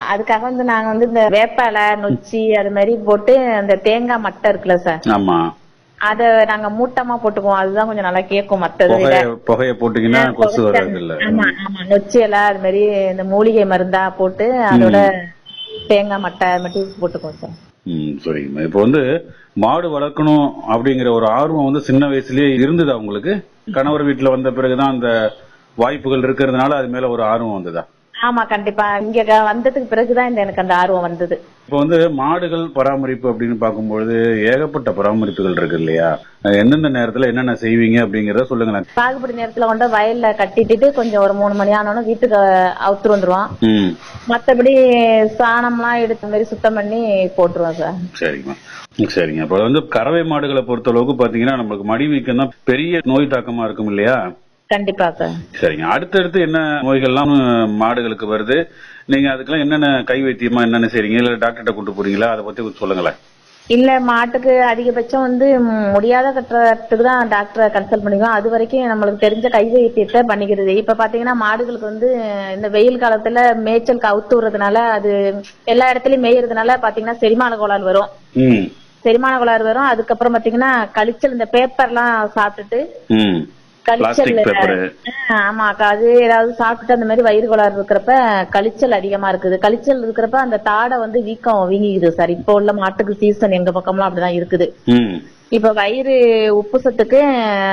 அதுக்காக வந்து நாங்க வந்து இந்த வேப்பாலை நொச்சி அது மாதிரி போட்டு அந்த தேங்காய் மட்டை இருக்குல்ல சார் ஆமா அத நாங்க மூட்டமா போட்டுக்குவோம் அதுதான் கொஞ்சம் நல்லா கேட்கும் மத்தது விட புகைய புகைய போட்டீங்கன்னா கொசு வராது இல்ல ஆமா ஆமா நொச்சி எல்லாம் அது மாதிரி இந்த மூலிகை மருந்தா போட்டு அதோட தேங்காய் மட்டை அது மட்டும் போட்டுக்குவோம் சார் ம் சரிங்கம்மா இப்போ வந்து மாடு வளர்க்கணும் அப்படிங்கிற ஒரு ஆர்வம் வந்து சின்ன வயசுலயே இருந்ததா உங்களுக்கு கணவர் வீட்டுல வந்த பிறகுதான் அந்த வாய்ப்புகள் இருக்கிறதுனால அது மேல ஒரு ஆர்வம் வந்ததா ஆமா கண்டிப்பா இங்க க- வந்ததுக்கு பிறகுதான் இந்த எனக்கு அந்த ஆர்வம் வந்தது இப்போ வந்து மாடுகள் பராமரிப்பு அப்படின்னு பார்க்கும்பொழுது ஏகப்பட்ட பராமரிப்புகள் இருக்கு இல்லையா அஹ் எந்தெந்த நேரத்துல என்னென்ன செய்வீங்க அப்படிங்கறத சொல்லுங்களேன் சாகுபடி நேரத்துல கொண்டு வயல்ல கட்டிட்டு கொஞ்சம் ஒரு மூணு மணி ஆனோன்னு வீட்டுக்கு அவுத்துரு வந்துருவோம் ம் மத்தபடி சாணம்லாம் எடுத்த மாதிரி சுத்தம் பண்ணி போட்டுருவோம் சார் சரிங்கம்மா ம், சரிங்க இப்போ வந்து கறவை மாடுகளை பொறுத்த அளவுக்கு பாத்தீங்கன்னா நம்மளுக்கு மடி வீக்கம் தான் பெரிய நோய் தாக்கமா இருக்கும் இல்லையா கண்டிப்பா சார் சரிங்க அடுத்தடுத்து என்ன நோய்கள்லாம் அஹ், மாடுகளுக்கு வருது நீங்க அதுக்கெல்லாம் என்னென்ன கை வைத்தியமா என்னென்ன செய்றீங்க இல்ல டாக்டர்கிட்ட கூட்டு போறீங்களா அதை பத்தி கொஞ்சம் சொல்லுங்களேன் இல்ல மாட்டுக்கு அதிகபட்சம் வந்து ம், முடியாத கட்டுறதுக்கு தான் டாக்டரை கன்சல்ட் பண்ணிக்குவோம் அது வரைக்கும் நம்மளுக்கு தெரிஞ்ச கை வைத்தியத்தை பண்ணிக்கிறது இப்ப பாத்தீங்கன்னா மாடுகளுக்கு வந்து இந்த வெயில் காலத்துல மேய்ச்சலுக்கு அவுத்து விடுறதுனால அது எல்லா இடத்துலயும் மேயறதுனால பாத்தீங்கன்னா செரிமான கோளாறு வரும் ம் செரிமான கோளாறு வரும் அதுக்கப்புறம் பாத்தீங்கன்னா கழிச்சல் இந்த பேப்பர்லாம் சாப்பிட்டுட்டு ம் கழிச்சல் பிளாஸ்டிக் பேப்பர் ஆ, ஆமா அக்கா அது ஏதாவது சாப்பிட்டுட்டு அந்த மாதிரி வயிறு கோளாறு இருக்கிறப்ப கழிச்சல் அதிகமா இருக்குது கழிச்சல் இருக்கிறப்ப அந்த தாடை வந்து வீக்கம் வீங்கிக்குது சார் இப்போ உள்ள மாட்டுக்கு சீசன் எங்க பக்கம்லாம் அப்படிதான் இருக்குது ம் இப்ப வயிறு உப்பு சத்துக்கு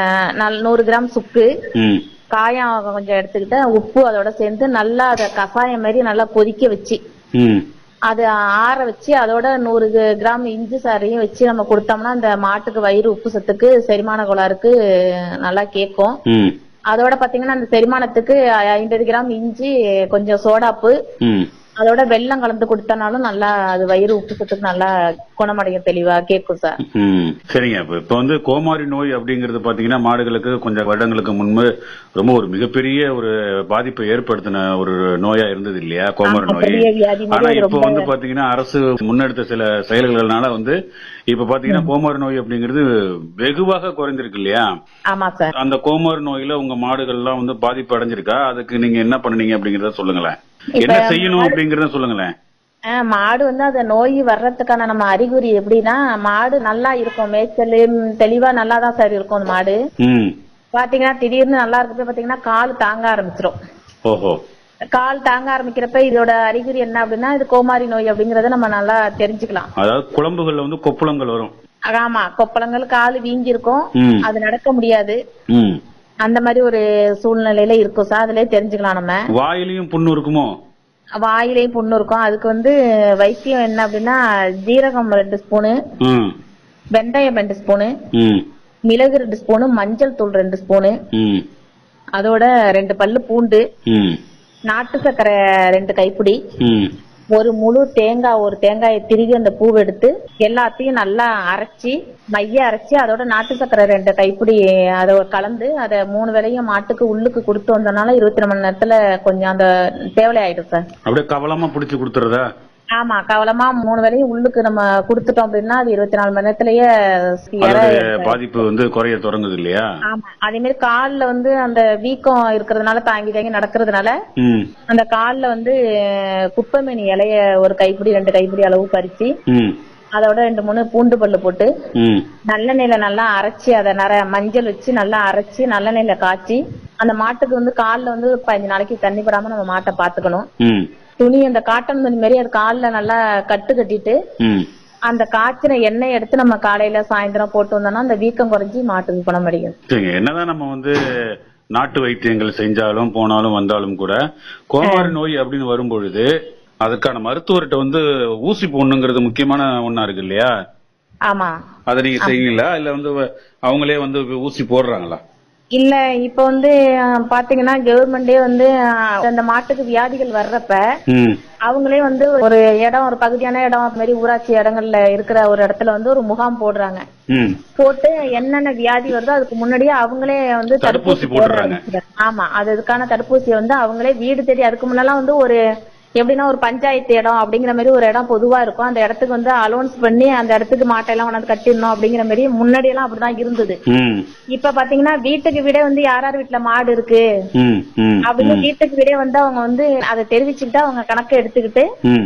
நல் நூறு கிராம் சுக்கு ம் காயம் கொஞ்சம் எடுத்துக்கிட்டு உப்பு அதோட சேர்ந்து நல்லா அதை கஷாயம் மாதிரி நல்லா கொதிக்க வச்சு ம் அது ஆற வச்சு அதோட நூறு கிராம் இஞ்சி சாறையும் வச்சு நம்ம கொடுத்தோம்னா அந்த மாட்டுக்கு வயிறு உப்பு சத்துக்கு செரிமான கோளாறுக்கு நல்லா கேட்கும் ம் அதோட பாத்தீங்கன்னா அந்த செரிமானத்துக்கு ஐம்பது கிராம் இஞ்சி கொஞ்சம் சோடாப்பு ம் அதோட வெல்லம் கலந்து கொடுத்தனாலும் நல்லா அது வயிறு உப்பு சத்துக்கு நல்லா குணமடையும் தெளிவா கேட்கும் சார் ம் சரிங்க இப்ப இப்ப வந்து கோமாரி நோய் அப்படிங்கறது பாத்தீங்கன்னா மாடுகளுக்கு கொஞ்சம் வருடங்களுக்கு முன்பு ரொம்ப ஒரு மிகப்பெரிய ஒரு பாதிப்பை ஏற்படுத்தின ஒரு நோயா இருந்தது இல்லையா கோமாரி நோய் பெரிய வியாதி மாதிரி ஆனா அது இப்ப ரொம்ப வந்து பாத்தீங்கன்னா அரசு முன்னெடுத்த சில செயல்கள்னால வந்து இப்ப பாத்தீங்கன்னா கோமாரி நோய் அப்படிங்கிறது வெகுவாக குறைந்திருக்கு இல்லையா ஆமா சார் அந்த கோமாரி நோயில உங்க மாடுகள்லாம் வந்து பாதிப்பு அடைஞ்சிருக்கா அதுக்கு நீங்க என்ன பண்ணுனீங்க அப்படிங்கறத சொல்லுங்களேன் என்ன செய்யணும் அப்படிங்கறத சொல்லுங்களேன் ஆஹ் மாடு வந்து அந்த நோய் வர்றதுக்கான நம்ம அறிகுறி எப்படின்னா மாடு நல்லா இருக்கும் மேய்ச்சல் ம், தெளிவா நல்லா தான் சார் இருக்கும் அந்த மாடு ம் பாத்தீங்கன்னா திடீர்னு நல்லா இருக்கப்ப பாத்தீங்கன்னா கால் தாங்க ஆரம்பிச்சிரும் ஓஹோ கால் தாங்க ஆரம்பிக்கிறப்ப இதோட அறிகுறி என்ன அப்படின்னா இது கோமாரி நோய் அப்படிங்கறத நம்ம நல்லா தெரிஞ்சுக்கலாம் அதாவது குழம்புகள்ல வந்து கொப்புளங்கள் வரும் ஆமா கொப்பளங்கள் கால் வீங்கி இருக்கும் ம் அது நடக்க முடியாது ம் அந்த மாதிரி ஒரு சூழ்நிலையில இருக்கும் சார் அதுலயே தெரிஞ்சுக்கலாம் நம்ம வாயிலையும் புண்ணு இருக்குமோ வாயிலையும் புண்ணு இருக்கும் அதுக்கு வந்து வைத்தியம் என்ன அப்படின்னா ஜீரகம் ரெண்டு ஸ்பூனு ம் வெந்தயம் ரெண்டு ஸ்பூனு ம் மிளகு ரெண்டு ஸ்பூனு மஞ்சள் தூள் ரெண்டு ஸ்பூனு ம் அதோட ரெண்டு பல்லு பூண்டு ம் நாட்டு சர்க்கரை ரெண்டு கைப்பிடி ம் ஒரு முழு தேங்காய் ஒரு தேங்காயை திருகி அந்த பூவை எடுத்து எல்லாத்தையும் நல்லா அரைச்சி மைய அரைச்சி அதோட நாட்டு சர்க்கரை ரெண்டு கைப்பிடி அதை கலந்து அதை மூணு வேளையும் மாட்டுக்கு உள்ளுக்கு கொடுத்து வந்தனால இருபத்தி ரெண்டு மணி நேரத்துல கொஞ்சம் அந்த தேவலை ஆயிடும் சார் அப்படியே கவலமா புடிச்சு கொடுத்துறதா ஆமா கவலமா மூணு வேளையும் உள்ளுக்கு நம்ம கொடுத்துட்டோம் அப்படின்னா அது இருபத்தி நாலு மணி நேரத்திலேயே இற அதோட பாதிப்பு வந்து குறைய தொடங்குது இல்லையா ஆமா அதே மாதிரி கால்ல வந்து அந்த வீக்கம் இருக்கிறதுனால தாங்கி தாங்கி நடக்கிறதுனால ம் அந்த கால்ல வந்து குப்பைமேனி இலைய ஒரு கைப்பிடி ரெண்டு கைப்பிடி அளவு பறிச்சு ம் அதோட ரெண்டு மூணு பூண்டு பல்லு போட்டு ம் நல்லெண்ணெயில நல்லா அரைச்சி அதை நிறைய மஞ்சள் வச்சு நல்லா அரைச்சி நல்லெண்ணெயில காய்ச்சி அந்த மாட்டுக்கு வந்து கால்ல வந்து ஒரு பதினஞ்சு நாளைக்கு தண்ணி படாம நம்ம மாட்டை பாத்துக்கணும் ம் துணி அந்த காட்டன் துணி மாதிரி அது கால்ல நல்லா கட்டு கட்டிட்டு ம் அந்த காய்ச்சின எண்ணெய் எடுத்து நம்ம காலையில சாயந்தரம் போட்டு வந்தோம்னா அந்த வீக்கம் குறைஞ்சி மாட்டுக்கு குணமடையும் சரிங்க என்னதான் நம்ம வந்து நாட்டு வைத்தியங்கள் செஞ்சாலும் போனாலும் வந்தாலும் கூட கோமாரி நோய் அப்படின்னு வரும்பொழுது அதுக்கான மருத்துவர்கிட்ட வந்து ஊசி போடணுங்கிறது முக்கியமான ஒண்ணா இருக்கு இல்லையா ஆமா அதை நீங்க செய்வீங்களா இல்ல வந்து அவங்களே வந்து ஊசி போடுறாங்களா இல்ல இப்ப வந்து அஹ், பாத்தீங்கன்னா கவர்மெண்டே வந்து அஹ், அந்த மாட்டுக்கு வியாதிகள் வர்றப்ப ம் அவங்களே வந்து ஒரு இடம் ஒரு பகுதியான இடம் அது மாதிரி ஊராட்சி இடங்கள்ல இருக்கிற ஒரு இடத்துல வந்து ஒரு முகாம் போடுறாங்க ம் போட்டு என்னென்ன வியாதி வருதோ அதுக்கு முன்னாடியே அவங்களே வந்து தடுப்பூசி போடுறாங்க. ஆமா அது அதுக்கான தடுப்பூசியை வந்து அவங்களே வீடு தேடி அதுக்கு முன்னெல்லாம் வந்து ஒரு எப்படின்னா ஒரு பஞ்சாயத்து இடம் அப்படிங்கிற மாதிரி ஒரு இடம் பொதுவா இருக்கும் அந்த இடத்துக்கு வந்து அலோன்ஸ் பண்ணி அந்த இடத்துக்கு மாட்டையெல்லாம் கொண்டாந்து கட்டிடணும் அப்படிங்கிற மாதிரி முன்னாடி எல்லாம் அப்படிதான் இருந்தது ம் இப்ப பாத்தீங்கன்னா வீட்டுக்கு விட வந்து யார் யார் வீட்டுல மாடு இருக்கு ம் ம் அப்படின்னு வீட்டுக்கு விட வந்து அவங்க வந்து அதை தெரிவிச்சுக்கிட்டு அவங்க கணக்கு எடுத்துக்கிட்டு ம்